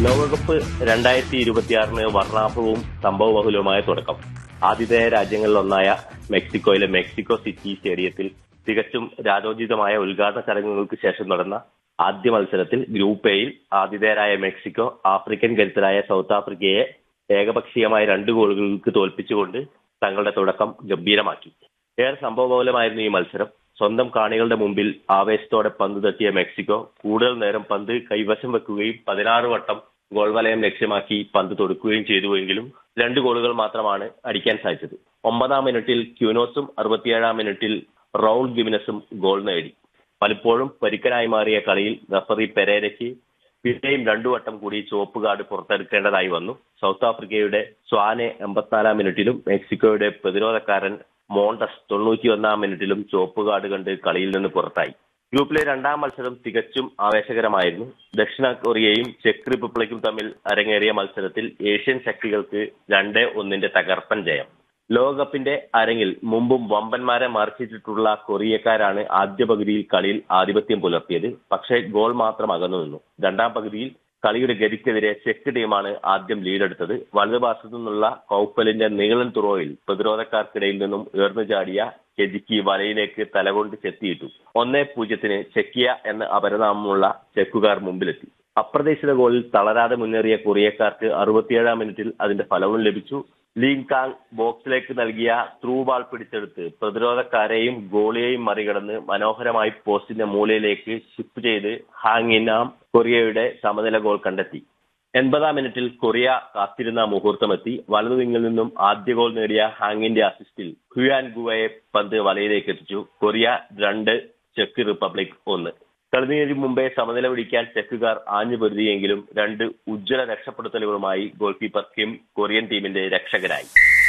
ലോകകപ്പ് രണ്ടായിരത്തി ഇരുപത്തിയാറിന് വർണ്ണാഭവും സംഭവബഹുലവുമായ തുടക്കം ആതിഥേയ രാജ്യങ്ങളിലൊന്നായ മെക്സിക്കോയിലെ മെക്സിക്കോ സിറ്റി സ്റ്റേഡിയത്തിൽ തികച്ചും രാജോചിതമായ ഉദ്ഘാടന ചടങ്ങുകൾക്ക് ശേഷം നടന്ന ആദ്യ മത്സരത്തിൽ ഗ്രൂപ്പ് എയിൽ ആതിഥേയരായ മെക്സിക്കോ ആഫ്രിക്കൻ കരുത്തരായ സൗത്ത് ആഫ്രിക്കയെ ഏകപക്ഷീയമായ രണ്ട് ഗോളുകൾക്ക് തോൽപ്പിച്ചുകൊണ്ട് തങ്ങളുടെ തുടക്കം ഗംഭീരമാക്കി ഏറെ സംഭവബഹുലമായിരുന്നു ഈ മത്സരം സ്വന്തം കാണികളുടെ മുമ്പിൽ ആവേശത്തോടെ പന്ത് തട്ടിയ മെക്സിക്കോ കൂടുതൽ നേരം പന്ത് കൈവശം വെക്കുകയും പതിനാറ് വട്ടം ഗോൾ വലയം ലക്ഷ്യമാക്കി പന്ത് തൊടുക്കുകയും ചെയ്തുവെങ്കിലും രണ്ട് ഗോളുകൾ മാത്രമാണ് അടിക്കാൻ സാധിച്ചത് ഒമ്പതാം മിനിറ്റിൽ ക്യൂനോസും അറുപത്തിയേഴാം മിനിറ്റിൽ റൗൾ ഗിമിനസും ഗോൾ നേടി പലപ്പോഴും പരിക്കനായി മാറിയ കളിയിൽ റഫറി പെരേരയ്ക്ക് പിന്നെയും രണ്ടു വട്ടം കൂടി ചുവപ്പ് കാർഡ് പുറത്തെടുക്കേണ്ടതായി വന്നു സൗത്ത് ആഫ്രിക്കയുടെ സ്വാനെ എൺപത്തിനാലാം മിനിറ്റിലും മെക്സിക്കോയുടെ പ്രതിരോധക്കാരൻ മോണ്ടസ് തൊണ്ണൂറ്റിയൊന്നാം മിനിറ്റിലും ചുവപ്പ് കാർഡ് കണ്ട് കളിയിൽ നിന്ന് പുറത്തായി ഗ്രൂപ്പിലെ രണ്ടാം മത്സരം തികച്ചും ആവേശകരമായിരുന്നു ദക്ഷിണ കൊറിയയും ചെക്ക് റിപ്പബ്ലിക്കും തമ്മിൽ അരങ്ങേറിയ മത്സരത്തിൽ ഏഷ്യൻ ശക്തികൾക്ക് രണ്ട് ഒന്നിന്റെ തകർപ്പൻ ജയം ലോകകപ്പിന്റെ അരങ്ങിൽ മുമ്പും വമ്പന്മാരെ മറിച്ചിട്ടിട്ടുള്ള കൊറിയക്കാരാണ് ആദ്യ പകുതിയിൽ കളിയിൽ ആധിപത്യം പുലർത്തിയത് പക്ഷേ ഗോൾ മാത്രം അകന്നു നിന്നു രണ്ടാം പകുതിയിൽ കളിയുടെ ഗതിക്കെതിരെ ചെക്ക് ടീമാണ് ആദ്യം ലീഡെടുത്തത് വലതുഭാഗത്തു നിന്നുള്ള കൗപ്പലിന്റെ നീളൻ തുറോയിൽ പ്രതിരോധക്കാർക്കിടയിൽ നിന്നും ഉയർന്നു ചാടിയ കെജിക്കി വലയിലേക്ക് തലകൊണ്ട് ചെത്തിയിട്ടു ഒന്നേ പൂജ്യത്തിന് ചെക്കിയ എന്ന അപരനാമമുള്ള ചെക്കുകാർ മുമ്പിലെത്തി അപ്രതീക്ഷിത ഗോളിൽ തളരാതെ മുന്നേറിയ കൊറിയക്കാർക്ക് അറുപത്തിയേഴാം മിനിറ്റിൽ അതിന്റെ ഫലവും ലഭിച്ചു ലീങ് കാങ് ബോക്സിലേക്ക് നൽകിയ ത്രൂ ബാൾ പിടിച്ചെടുത്ത് പ്രതിരോധക്കാരെയും ഗോളിയെയും മറികടന്ന് മനോഹരമായി പോസ്റ്റിന്റെ മൂലയിലേക്ക് ഷിപ്പ് ചെയ്ത് ഹാങ്ങിനാം കൊറിയയുടെ സമനില ഗോൾ കണ്ടെത്തി എൺപതാം മിനിറ്റിൽ കൊറിയ കാത്തിരുന്ന മുഹൂർത്തമെത്തി വലതു വിങ്ങിൽ നിന്നും ആദ്യ ഗോൾ നേടിയ ഹാങ്ങിന്റെ അസിസ്റ്റിൽ ഹുയാൻ ഗുവയെ പന്ത് വലയിലേക്ക് എത്തിച്ചു കൊറിയ രണ്ട് ചെക്ക് റിപ്പബ്ലിക് ഒന്ന് കളിനീരി മുമ്പേ സമനില പിടിക്കാൻ ചെക്കുകാർ ആഞ്ഞു പൊരുതിയെങ്കിലും രണ്ട് ഉജ്ജ്വല രക്ഷപ്പെടുത്തലുകളുമായി ഗോൾ കീപ്പർ കിം കൊറിയൻ ടീമിന്റെ രക്ഷകരായി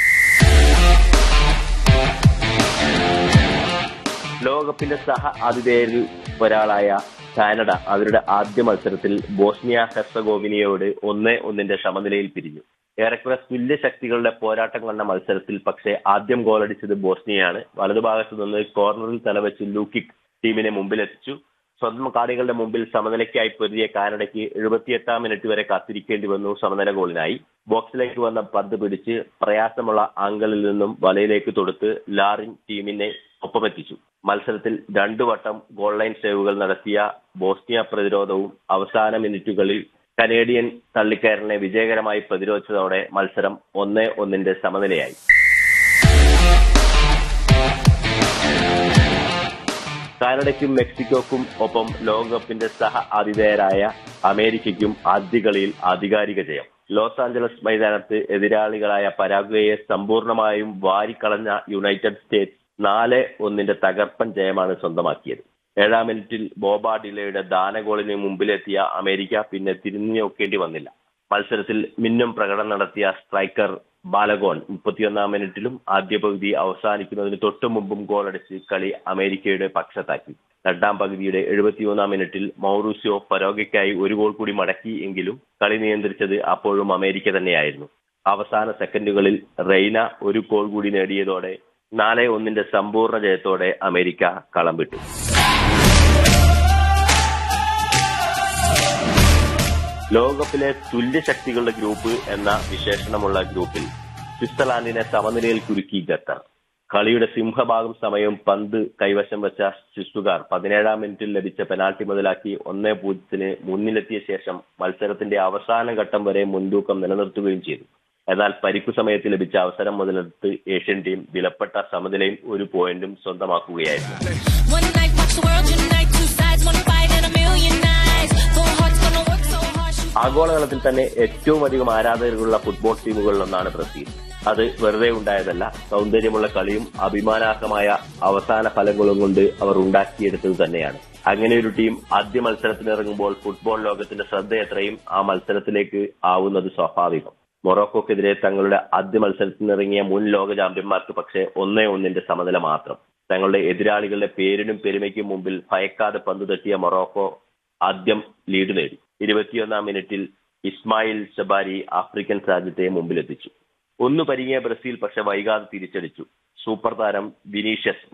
ലോകകപ്പിന്റെ സഹ ആതിഥേയരിൽ ഒരാളായ കാനഡ അവരുടെ ആദ്യ മത്സരത്തിൽ ബോസ്നിയ ഹെർസഗോവിനിയോട് ഒന്നേ ഒന്നിന്റെ സമനിലയിൽ പിരിഞ്ഞു ഏറെക്കുറെ തുല്യ ശക്തികളുടെ പോരാട്ടം കണ്ട മത്സരത്തിൽ പക്ഷേ ആദ്യം ഗോളടിച്ചത് ബോസ്നിയയാണ് വലതുഭാഗത്തു നിന്ന് കോർണറിൽ തലവെച്ച് ലൂക്കിക് ടീമിനെ മുമ്പിലെത്തിച്ചു സ്വന്തം കാണികളുടെ മുമ്പിൽ സമനിലയ്ക്കായി പൊരുതിയ കാനഡയ്ക്ക് എഴുപത്തിയെട്ടാം മിനിറ്റ് വരെ കാത്തിരിക്കേണ്ടി വന്നു സമനില ഗോളിനായി ബോക്സിലേക്ക് വന്ന പന്ത് പിടിച്ച് പ്രയാസമുള്ള ആംഗിളിൽ നിന്നും വലയിലേക്ക് തൊടുത്ത് ലാറിൻ ടീമിനെ ഒപ്പമെത്തിച്ചു മത്സരത്തിൽ രണ്ടു വട്ടം ഗോൾ ലൈൻ സേവുകൾ നടത്തിയ ബോസ്നിയ പ്രതിരോധവും അവസാന മിനിറ്റുകളിൽ കനേഡിയൻ തള്ളിക്കയറിനെ വിജയകരമായി പ്രതിരോധിച്ചതോടെ മത്സരം ഒന്നേ ഒന്നിന്റെ സമനിലയായി കാനഡയ്ക്കും മെക്സിക്കോക്കും ഒപ്പം ലോകകപ്പിന്റെ സഹ ആതിഥേയരായ അമേരിക്കയ്ക്കും ആദ്യ കളിയിൽ ആധികാരിക ജയം ലോസ് ആഞ്ചലസ് മൈതാനത്ത് എതിരാളികളായ പരാഗ്വയെ സമ്പൂർണമായും വാരിക്കളഞ്ഞ യുണൈറ്റഡ് സ്റ്റേറ്റ്സ് നാല് ഒന്നിന്റെ തകർപ്പൻ ജയമാണ് സ്വന്തമാക്കിയത് ഏഴാം മിനിറ്റിൽ ബോബ ഡിലയുടെ ദാനഗോളിന് മുമ്പിലെത്തിയ അമേരിക്ക പിന്നെ തിരിഞ്ഞു നോക്കേണ്ടി വന്നില്ല മത്സരത്തിൽ മിന്നും പ്രകടനം നടത്തിയ സ്ട്രൈക്കർ ബാലഗോൺ മുപ്പത്തിയൊന്നാം മിനിറ്റിലും ആദ്യ പകുതി അവസാനിക്കുന്നതിന് തൊട്ടു മുമ്പും ഗോളടിച്ച് കളി അമേരിക്കയുടെ പക്ഷത്താക്കി രണ്ടാം പകുതിയുടെ എഴുപത്തിയൊന്നാം മിനിറ്റിൽ മൗറൂസിയോ പരോഗയ്ക്കായി ഒരു ഗോൾ കൂടി മടക്കി എങ്കിലും കളി നിയന്ത്രിച്ചത് അപ്പോഴും അമേരിക്ക തന്നെയായിരുന്നു അവസാന സെക്കൻഡുകളിൽ റെയ്ന ഒരു ഗോൾ കൂടി നേടിയതോടെ നാല് ഒന്നിന്റെ സമ്പൂർണ്ണ ജയത്തോടെ അമേരിക്ക കളം വിട്ടു ലോകകപ്പിലെ തുല്യ ശക്തികളുടെ ഗ്രൂപ്പ് എന്ന വിശേഷണമുള്ള ഗ്രൂപ്പിൽ സ്വിറ്റ്സർലാൻഡിനെ സമനിലയിൽ കുരുക്കി ഖത്തർ കളിയുടെ സിംഹഭാഗം സമയം പന്ത് കൈവശം വെച്ച ശിശുകാർ പതിനേഴാം മിനിറ്റിൽ ലഭിച്ച പെനാൽറ്റി മുതലാക്കി ഒന്നേ പൂജ്യത്തിന് മുന്നിലെത്തിയ ശേഷം മത്സരത്തിന്റെ അവസാന ഘട്ടം വരെ മുൻതൂക്കം നിലനിർത്തുകയും ചെയ്തു എന്നാൽ പരിക്കു സമയത്ത് ലഭിച്ച അവസരം മുതലെടുത്ത് ഏഷ്യൻ ടീം വിലപ്പെട്ട സമനിലയും ഒരു പോയിന്റും സ്വന്തമാക്കുകയായിരുന്നു One night, watch the world unite. Two sides, one fight, and a million eyes. Four hearts gonna work so hard. Shoot ആഗോളതലത്തിൽ തന്നെ ഏറ്റവും അധികം ആരാധകരുള്ള ഫുട്ബോൾ ടീമുകളിലൊന്നാണ് ബ്രസീൽ അത് വെറുതെ ഉണ്ടായതല്ല സൗന്ദര്യമുള്ള കളിയും അഭിമാനാർഹമായ അവസാന ഫലങ്ങളും കൊണ്ട് അവർ ഉണ്ടാക്കിയെടുത്തത് തന്നെയാണ് അങ്ങനെ ഒരു ടീം ആദ്യ മത്സരത്തിനിറങ്ങുമ്പോൾ ഫുട്ബോൾ ലോകത്തിന്റെ ശ്രദ്ധ എത്രയും ആ മത്സരത്തിലേക്ക് ആവുന്നത് സ്വാഭാവികം മൊറോക്കോക്കെതിരെ തങ്ങളുടെ ആദ്യ മത്സരത്തിനിറങ്ങിയ മുൻ ലോക ചാമ്പ്യന്മാർക്ക് പക്ഷേ ഒന്നേ ഒന്നിന്റെ സമനില മാത്രം തങ്ങളുടെ എതിരാളികളുടെ പേരിനും പെരുമയ്ക്കും മുമ്പിൽ ഭയക്കാതെ പന്ത് തട്ടിയ മൊറോക്കോ ആദ്യം ലീഡ് നേടി ഇരുപത്തിയൊന്നാം മിനിറ്റിൽ ഇസ്മായിൽ ഷബാരി ആഫ്രിക്കൻ രാജ്യത്തെ മുമ്പിലെത്തിച്ചു ഒന്ന് പരിങ്ങിയ ബ്രസീൽ പക്ഷെ വൈകാതെ തിരിച്ചടിച്ചു സൂപ്പർ താരം വിനീഷ്യസ്